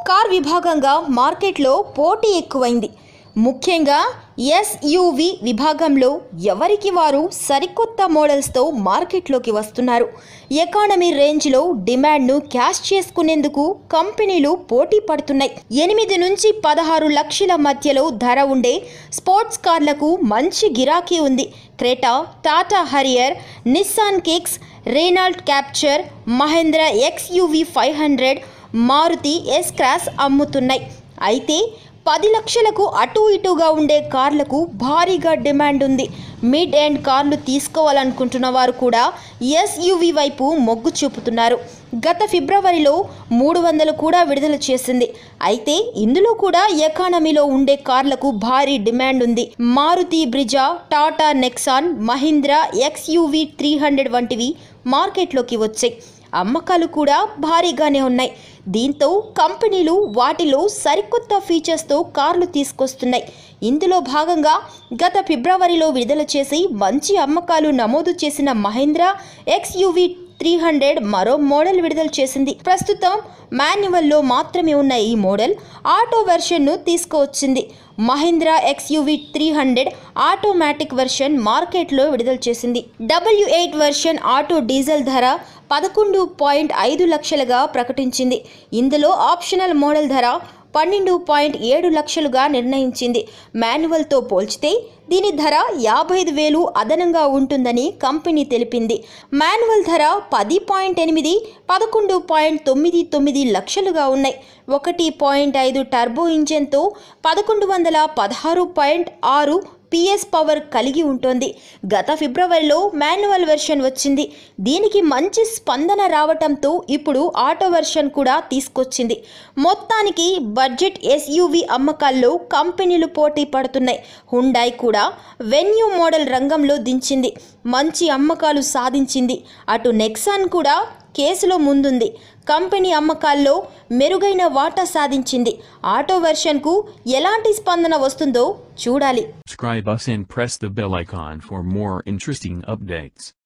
Car విభాగంగా మార్కెట్లో పోటీ ఎక్కువైంది ముఖ్యంగా ఎస్యూవి విభాగంలో ఎవరికి వారు సరికొత్త మోడల్స్తో మార్కెట్లోకి వస్తున్నారు ఎకానమీ రేంజ్లో డిమాండ్ను క్యాష్ చేసుకునేందుకు కంపెనీలు పోటీ పడుతున్నాయి ఎనిమిది నుంచి పదహారు లక్షల మధ్యలో ధర ఉండే స్పోర్ట్స్ కార్లకు మంచి గిరాకీ ఉంది Creta Tata Harrier Nissan Kicks Renault Captur Mahindra XUV five hundred Maruti S Cross అమ్ముతున్నాయి అయితే పది లక్షలకు అటు ఇటుగా ఉండే కార్లకు భారీగా డిమాండ్ ఉంది మిడ్ ఎండ్ కార్లు తీసుకోవాలనుకుంటున్న వారు కూడా ఎస్యూవి వైపు మొగ్గు చూపుతున్నారు గత ఫిబ్రవరిలో మూడు వందలు కూడా విడుదల చేసింది అయితే ఇందులో కూడా ఎకానమీలో ఉండే కార్లకు భారీ డిమాండ్ ఉంది Maruti Brezza Tata Nexon Mahindra XUV three hundred వంటివి మార్కెట్లోకి వచ్చాయి అమ్మకాలు కూడా భారీగానే ఉన్నాయి దీంతో కంపెనీలు వాటిలో సరికొత్త ఫీచర్స్తో కార్లు తీసుకొస్తున్నాయి ఇందులో భాగంగా గత ఫిబ్రవరిలో విడుదల చేసి మంచి అమ్మకాలు నమోదు చేసిన మహేంద్రా ఎక్స్యూవి త్రీ హండ్రెడ్ మరో మోడల్ విడుదల చేసింది ప్రస్తుతం మాన్యువల్లో మాత్రమే ఉన్న ఈ మోడల్ ఆటో వెర్షన్ను తీసుకువచ్చింది Mahindra XUV three hundred automatic version మార్కెట్లో విడుదల చేసింది W eight version auto diesel ధర పదకొండు పాయింట్ ఐదు లక్షలుగా ప్రకటించింది ఇందులో ఆప్షనల్ మోడల్ ధర పన్నెండు పాయింట్ ఏడు లక్షలుగా నిర్ణయించింది మాన్యువల్తో పోల్చితే దీని ధర యాభై ఐదు వేలు అదనంగా ఉంటుందని కంపెనీ తెలిపింది మాన్యువల్ ధర పది పాయింట్ ఎనిమిది పదకొండు పాయింట్ తొమ్మిది తొమ్మిది లక్షలుగా ఉన్నాయి ఒకటి పాయింట్ ఐదు టర్బో ఇంజన్తో పదకొండు వందల పదహారు పాయింట్ ఆరు పిఎస్ పవర్ కలిగి ఉంటుంది గత ఫిబ్రవరిలో మాన్యువల్ వెర్షన్ వచ్చింది దీనికి మంచి స్పందన రావటంతో ఇప్పుడు ఆటో వెర్షన్ కూడా తీసుకొచ్చింది మొత్తానికి బడ్జెట్ ఎస్యూవి అమ్మకాల్లో కంపెనీలు పోటీ పడుతున్నాయి హుండాయ్ కూడా వెన్యూ మోడల్ రంగంలో దించింది మంచి అమ్మకాలు సాధించింది అటు నెక్సాన్ కూడా కేసులో ముందుంది కంపెనీ అమ్మకాల్లో మెరుగైన వాటా సాధించింది ఆటో వెర్షన్కు ఎలాంటి స్పందన వస్తుందో చూడాలి Subscribe us and press the bell icon for more interesting updates.